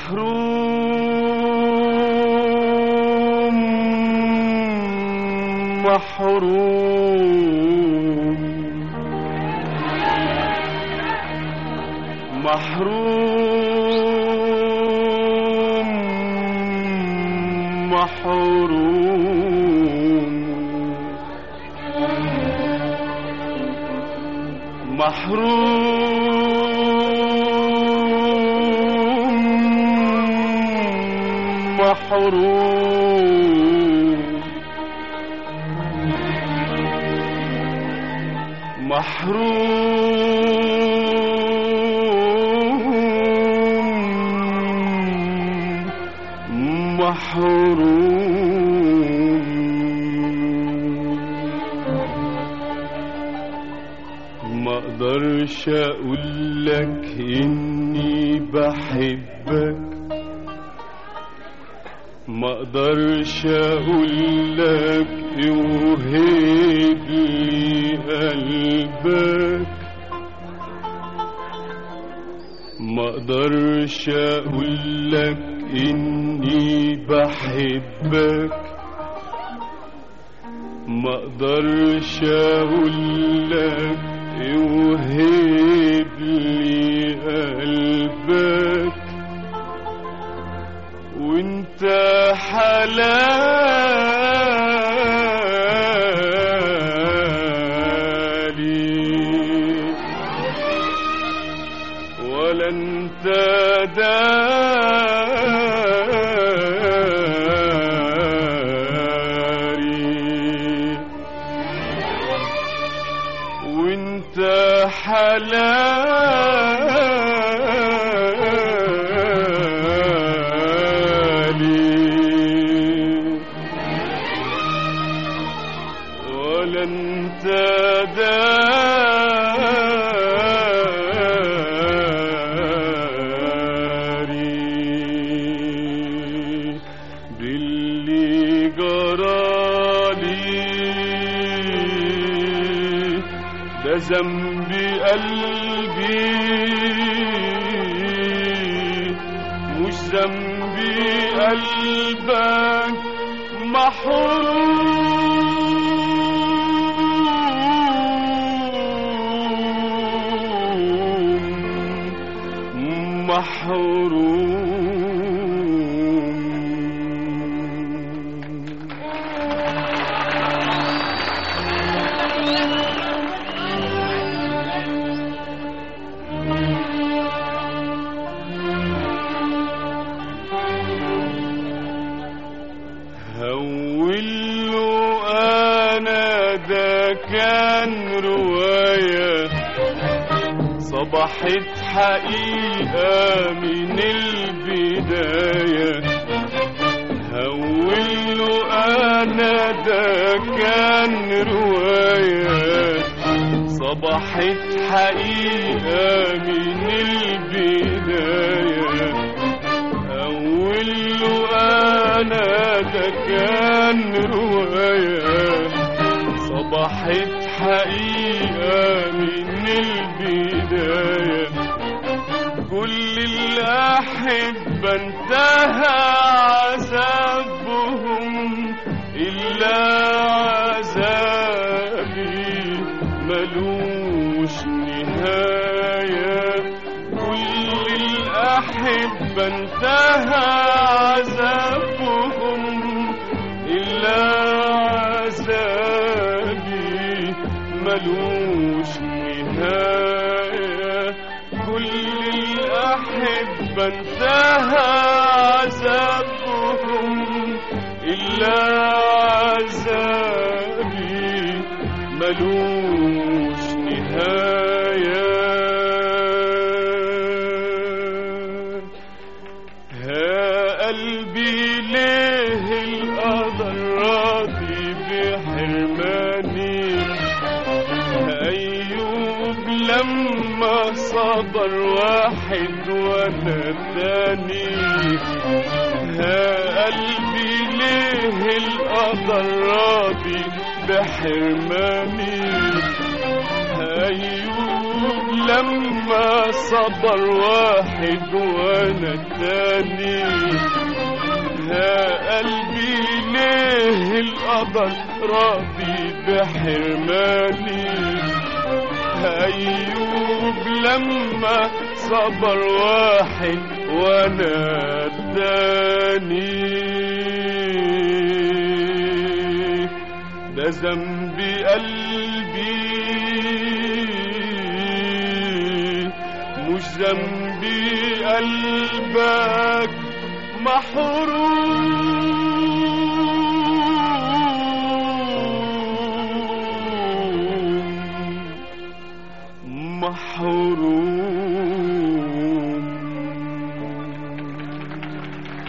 محروم محروم محروم محروم محروم محروم محروم محروم ما اقدرش اقول لك اني بحبك ما اقدرش اقول لك اوهب لي قلبك ما اقدرش اقول لك اني بحبك ما اقدرش اقول لك اوهب لي قلبك وانت حلالي ولا انت داري وانت حلالي ولا انت داري باللي جرالي ده ذنبي قلبي مش ذنبي قلبك محروم محروم هوله انا ده كان رواية صبحت حقيقة من البداية هوله انا ده كان رواية صبحت حقيقة من البداية أول أنا ده كان رواية صبحت حقيقة من البداية كل الأحبة انتهى عذابهم إلا عذابي ملوش نهاية كل الأحبة انتهى عذابهم إلا عذابي ملوش نهاية كل الأحبة انتهى عذابهم إلا عذابي ملوش نهاية ها قلبي ليه القدر راضي بحرماني أيوب لما صبر واحد وانا التاني ها قلبي ليه القدر راضي بحرماني أيوب لما صبر واحد وانا تاني يا قلبي ليه القدر راضي بحرماني أيوب لما صبر واحد وانا اداني ده ذنبي قلبي مش ذنبي قلبك محروم محروم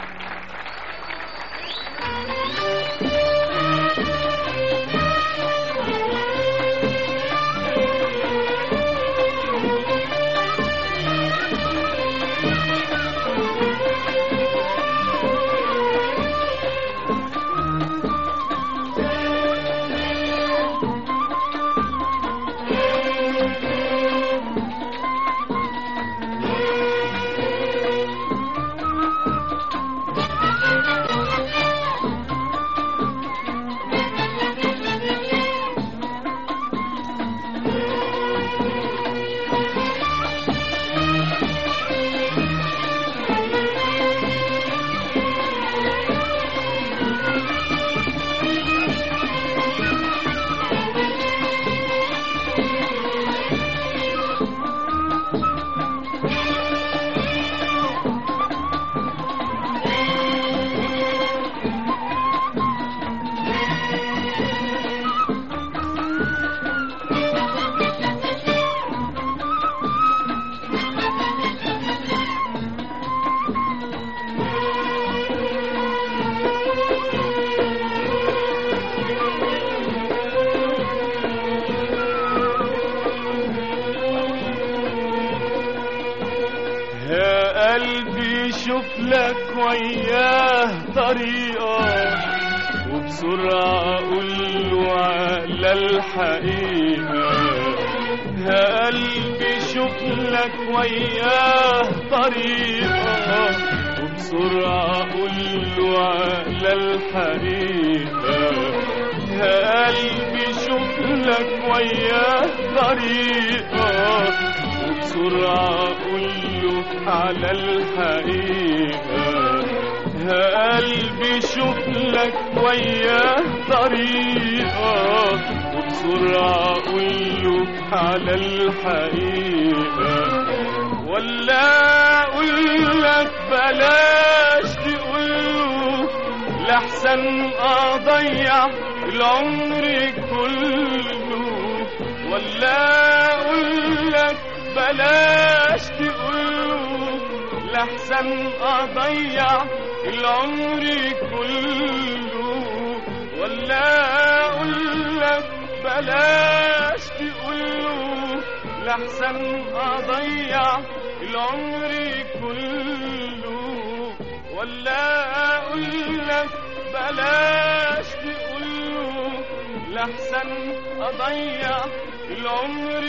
يا قلبي شوف لك وياه طريقة وبسرعة قوله على الحقيقة يا قلبي شوف لك وياه طريقة وبسرعة قوله على الحقيقة يا قلبي شوف لك وياه طريقة وبسرعة قوله على الحقيقة يا قلبي شوف لك وياه طريقة وبسرعة قوله على الحقيقة ولا أقول لك بلاش تقوله لحسن أضيع العمر كله ولا أقول لك بلاش تقوله لحسن أضيع العمر كله ولا أقول لك بلاش تقوله لحسن أضيع العمر كله ولا أقول لك بلاش تقوله لحسن أضيع العمر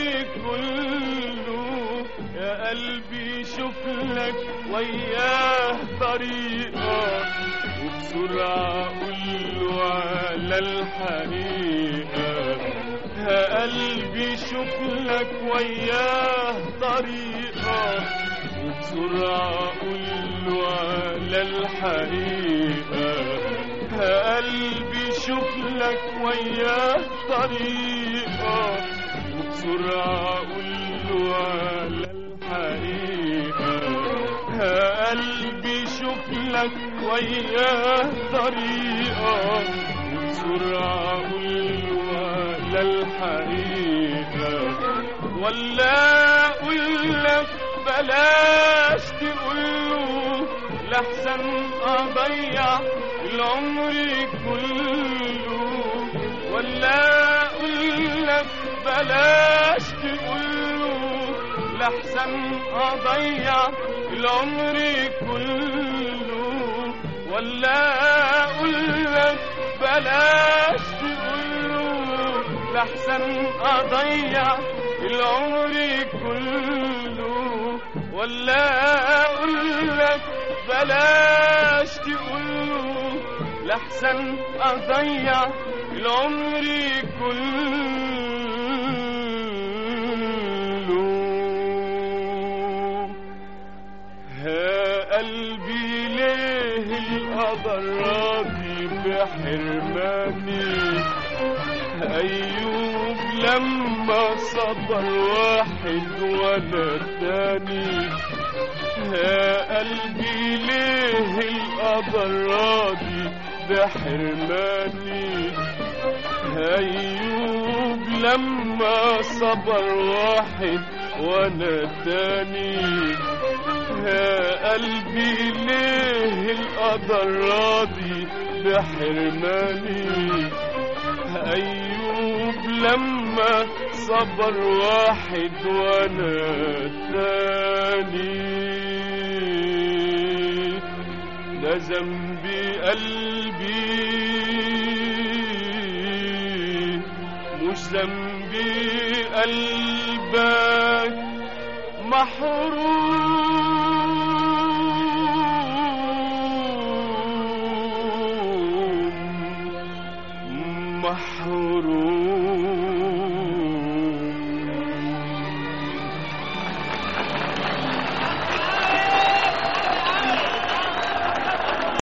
كله يا قلبي شوف لك وياه طريقة وبسرعة قوله على الحقيقة يا قلبي شوف لك وياه طريقة وبسرعة قوله على الحقيقة يا قلبي شوف لك وياه طريقة وبسرعة قوله على الحقيقة يا قلبي شوف لك وياه طريقة وبسرعة قوله على الحقيقة ولا أقول لك بلاش تقوله لحسن أضيع العمر كله ولا أقول لك بلاش تقوله لحسن أضيع العمر كله ولا أقول لك بلاش تقوله لحسن أضيع العمر كله ولا اقول لك بلاش تقوله لحسن اضيع العمر كله ها قلبي ليه القدر راضي بحرماني أيوب لما صبر واحد ولا تاني يا قلبي ليه القدر راضي بحرماني أيوب لما صبر واحد وانا تاني يا قلبي ليه القدر راضي بحرماني أيوب لما صبر واحد وانا تاني ده ذنبي قلبي مش ذنبي قلبك محروم محروم